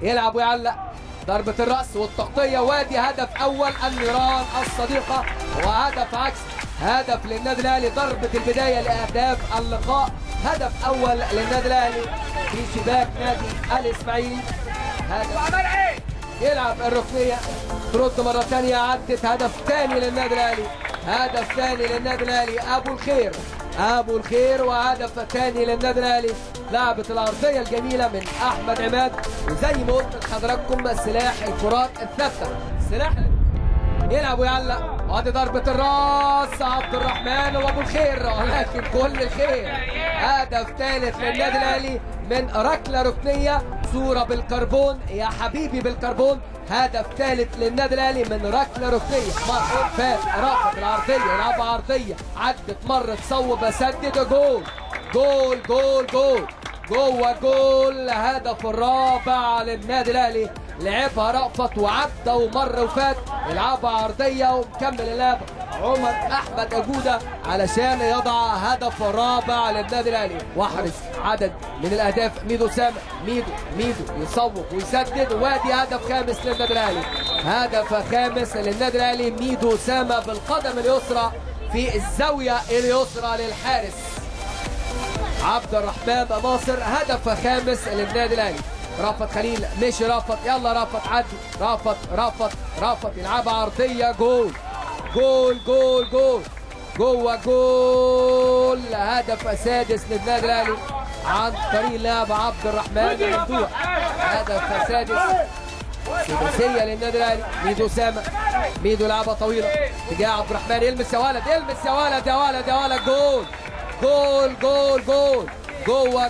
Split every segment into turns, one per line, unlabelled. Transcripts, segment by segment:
يلعب ويعلق ضربة الرأس والتغطية وادي هدف أول النيران الصديقة وهدف عكس هدف للنادي الأهلي ضربة البداية لأهداف اللقاء هدف أول للنادي الأهلي في شباك نادي الإسماعيلي هدف يلعب الركنية ترد مرة ثانية عدت هدف ثاني للنادي الأهلي هدف ثاني للنادي الأهلي أبو الخير أبو الخير وهدف ثاني للنادي الأهلي لعبة العرضية الجميلة من أحمد عماد وزي ما قلت لحضراتكم سلاح الكرات الثابتة سلاح يلعب ويعلق وادي ضربة الراس عبد الرحمن وابو الخير ولكن كل الخير هدف ثالث للنادي الاهلي من ركلة ركنية صورة بالكربون يا حبيبي بالكربون هدف ثالث للنادي الاهلي من ركلة ركنية مرة فات رافض العرضية يلعبها عرضية عدت مرة تصوب اسدد جول جول جول جول جوه جول هدف الرابع للنادي الاهلي لعبها رأفت وعدى ومر وفات يلعبها عرضيه ومكمل اللعب عمر احمد اجوده علشان يضع هدف الرابع للنادي الاهلي واحرز عدد من الاهداف ميدو سامع ميدو ميدو يصوب ويسدد وادي هدف خامس للنادي الاهلي هدف خامس للنادي الاهلي ميدو سامع بالقدم اليسرى في الزاويه اليسرى للحارس عبد الرحمن ناصر هدف خامس للنادي الاهلي رافت خليل مشي رافت يلا رافت عدي رافت رافت رافت يلعبها عرضيه جول جول جول جول جوه جول هدف سادس للنادي الاهلي عن طريق لاعب عبد الرحمن ممدوح هدف سادس سداسيه للنادي الاهلي ميدو سامع ميدو لعبه طويله اتجاه عبد الرحمن يلمس يا ولد يلمس يا ولد يا ولد يا ولد جول جول جول جول جوه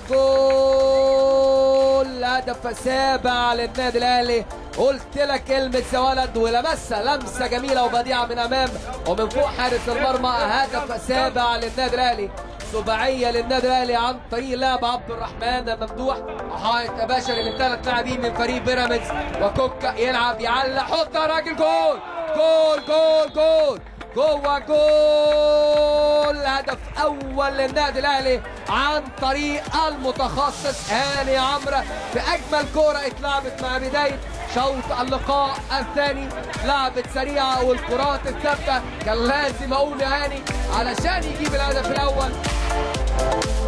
جول هدف سابع للنادي الاهلي قلت لك المس يا ولد ولمسها لمسه جميله وبديعه من امام ومن فوق حارس المرمى هدف سابع للنادي الاهلي سباعيه للنادي الاهلي عن طريق لاعب عبد الرحمن ممدوح حائط بشري من ثلاث لاعبين من فريق بيراميدز وكوكا يلعب يعلق حط يا راجل جول جول جول جول جوه جول هدف اول للنادي الاهلي عن طريق المتخصص هاني عمرو في اجمل كوره اتلعبت مع بدايه شوط اللقاء الثاني لعبت سريعه والكرات الثابته كان لازم اقول يا هاني علشان يجيب الهدف الاول